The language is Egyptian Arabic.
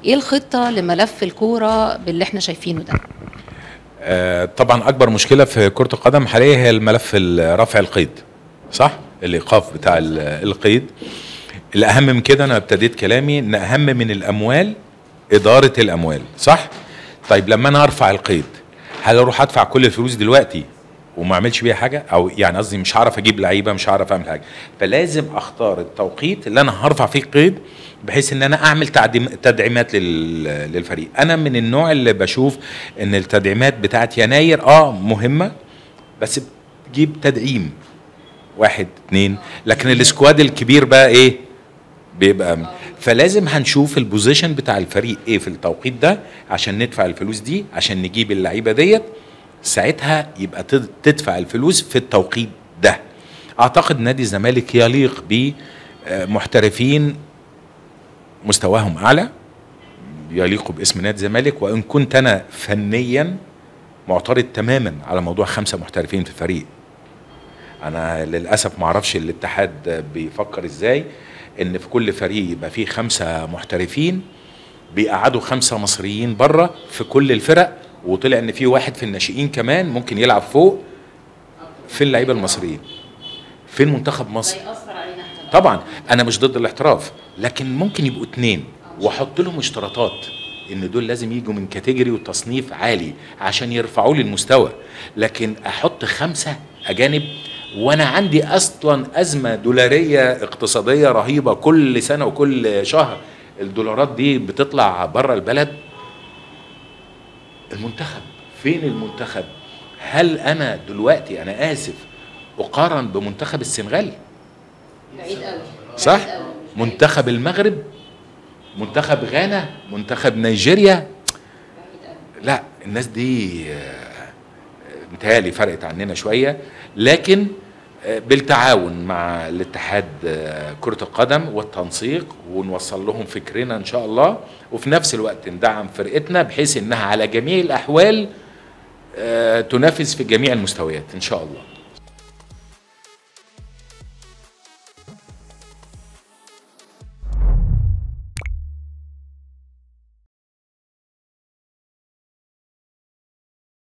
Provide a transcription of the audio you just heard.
ايه الخطه لملف الكوره باللي احنا شايفينه ده آه، طبعا اكبر مشكله في كره القدم حاليا هي الملف ال- رفع القيد صح الايقاف بتاع ال- القيد الاهم من كده انا ابتديت كلامي ان اهم من الاموال اداره الاموال صح طيب لما انا ارفع القيد هل اروح ادفع كل الفلوس دلوقتي وما اعملش بيها حاجه او يعني قصدي مش هعرف اجيب لعيبه مش هعرف اعمل حاجه فلازم اختار التوقيت اللي انا هرفع فيه قيد بحيث ان انا اعمل تعديم تدعيمات لل- للفريق انا من النوع اللي بشوف ان التدعيمات بتاعت يناير اه مهمه بس تجيب تدعيم واحد اتنين لكن السكواد الكبير بقى ايه بيبقى فلازم هنشوف البوزيشن بتاع الفريق ايه في التوقيت ده عشان ندفع الفلوس دي عشان نجيب اللعيبه ديت ساعتها يبقى تد- تدفع الفلوس في التوقيت ده اعتقد نادي الزمالك يليق بمحترفين مستواهم اعلى يليقوا باسم نادي الزمالك وان كنت انا فنيا معترض تماما على موضوع خمسه محترفين في الفريق انا للاسف ما اعرفش الاتحاد بيفكر ازاي ان في كل فريق يبقى فيه خمسه محترفين بيقعدوا خمسه مصريين بره في كل الفرق وطلع ان في واحد في الناشئين كمان ممكن يلعب فوق في اللعيبه المصريين فين منتخب مصر طبعا انا مش ضد الاحتراف لكن ممكن يبقوا اتنين واحط لهم اشتراطات ان دول لازم يجوا من كاتيجوري وتصنيف عالي عشان يرفعوا لي المستوى لكن احط خمسه اجانب وانا عندي اصلا ازمه دولاريه اقتصاديه رهيبه كل سنه وكل شهر الدولارات دي بتطلع بره البلد المنتخب فين المنتخب هل انا دلوقتي انا اسف اقارن بمنتخب السنغال بعيد قوي صح منتخب المغرب منتخب غانا منتخب نيجيريا لا الناس دي آه، متهيألي فرقت عننا شوية لكن آه، بالتعاون مع الاتحاد آه، كرة القدم والتنسيق ونوصل لهم فكرنا ان شاء الله وفي نفس الوقت ندعم فرقتنا بحيث انها على جميع الاحوال آه، تنافس في جميع المستويات ان شاء الله